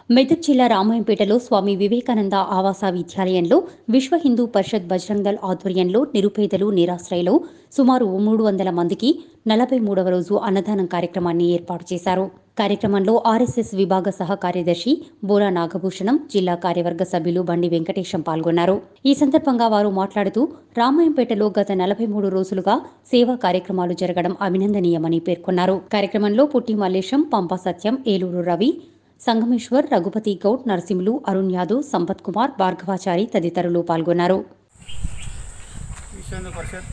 మెదక్ జిల్లా రామాయంపేటలో స్వామి వివేకానంద ఆవాస విద్యాలయంలో విశ్వ హిందూ పరిషత్ బజరంగ్ దళ్ ఆధ్వర్యంలో నిరుపేదలు నిరాశ్రయులు సుమారు మూడు వందల మందికి నలభై మూడవ రోజు అన్నదానం కార్యక్రమాన్ని ఏర్పాటు చేశారు కార్యక్రమంలో ఆర్ఎస్ఎస్ విభాగ సహ కార్యదర్శి బోరా నాగభూషణం జిల్లా కార్యవర్గ సభ్యులు బండి వెంకటేశం పాల్గొన్నారు ఈ సందర్భంగా వారు మాట్లాడుతూ రామాయంపేటలో గత నలభై మూడు రోజులుగా సేవా కార్యక్రమాలు జరగడం అభినందనీయమని పేర్కొన్నారు కార్యక్రమంలో పుట్టి మల్లేశం పంపా సత్యం ఏలూరు రవి సంగమేశ్వర్ రఘుపతి గౌడ్ నరసింహులు అరుణ్ యాదవ్ సంపత్ కుమార్ భార్గవాచారి తదితరులు పాల్గొన్నారు విశ్వ హిందూ పరిషత్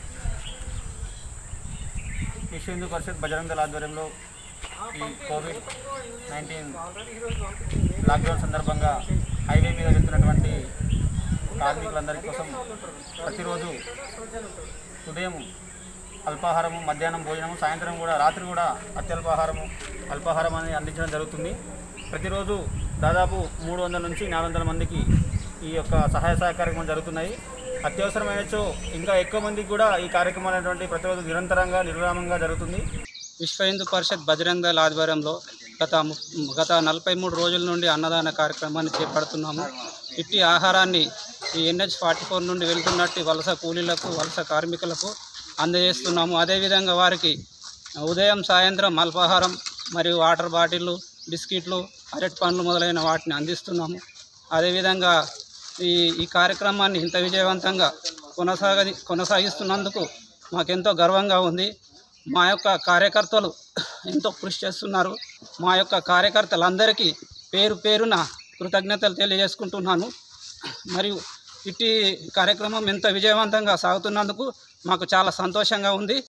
విశ్వ హిందూ పరిషత్ బజరంగ దళ ఆధ్వర్యంలో ఈ కోవిడ్ నైన్టీన్ లాక్డౌన్ సందర్భంగా హైవే మీద వెళ్తున్నటువంటి కార్మికులందరి కోసం ప్రతిరోజు ఉదయం అల్పాహారము మధ్యాహ్నం భోజనము సాయంత్రం కూడా రాత్రి కూడా అత్యల్పాహారము అల్పాహారం అనేది అందించడం జరుగుతుంది ప్రతిరోజు దాదాపు మూడు వందల నుంచి నాలుగు వందల మందికి ఈ యొక్క సహాయ సహకార్యక్రమం జరుగుతున్నాయి అత్యవసరమైనచో ఇంకా ఎక్కువ మందికి కూడా ఈ కార్యక్రమం అనేటువంటి ప్రతిరోజు నిరంతరంగా నిర్విరామంగా జరుగుతుంది విశ్వ హిందూ పరిషత్ బజరంగ దళ ఆధ్వర్యంలో గత ము- గత నలభై మూడు రోజుల నుండి అన్నదాన కార్యక్రమాన్ని చేపడుతున్నాము ఇట్టి ఆహారాన్ని ఈ ఎన్హెచ్ ఫార్టీ ఫోర్ నుండి వెళ్తున్నట్టు వలస కూలీలకు వలస కార్మికులకు అందజేస్తున్నాము అదేవిధంగా వారికి ఉదయం సాయంత్రం అల్పాహారం మరియు వాటర్ బాటిళ్ళు బిస్కెట్లు అరటి పండ్లు మొదలైన వాటిని అందిస్తున్నాము అదేవిధంగా ఈ ఈ కార్యక్రమాన్ని ఇంత విజయవంతంగా కొనసాగ కొనసాగిస్తున్నందుకు మాకెంతో గర్వంగా ఉంది మా యొక్క కార్యకర్తలు ఎంతో కృషి చేస్తున్నారు మా యొక్క కార్యకర్తలందరికీ పేరు పేరున కృతజ్ఞతలు తెలియజేసుకుంటున్నాను మరియు ఇట్టి కార్యక్రమం ఎంత విజయవంతంగా సాగుతున్నందుకు మాకు చాలా సంతోషంగా ఉంది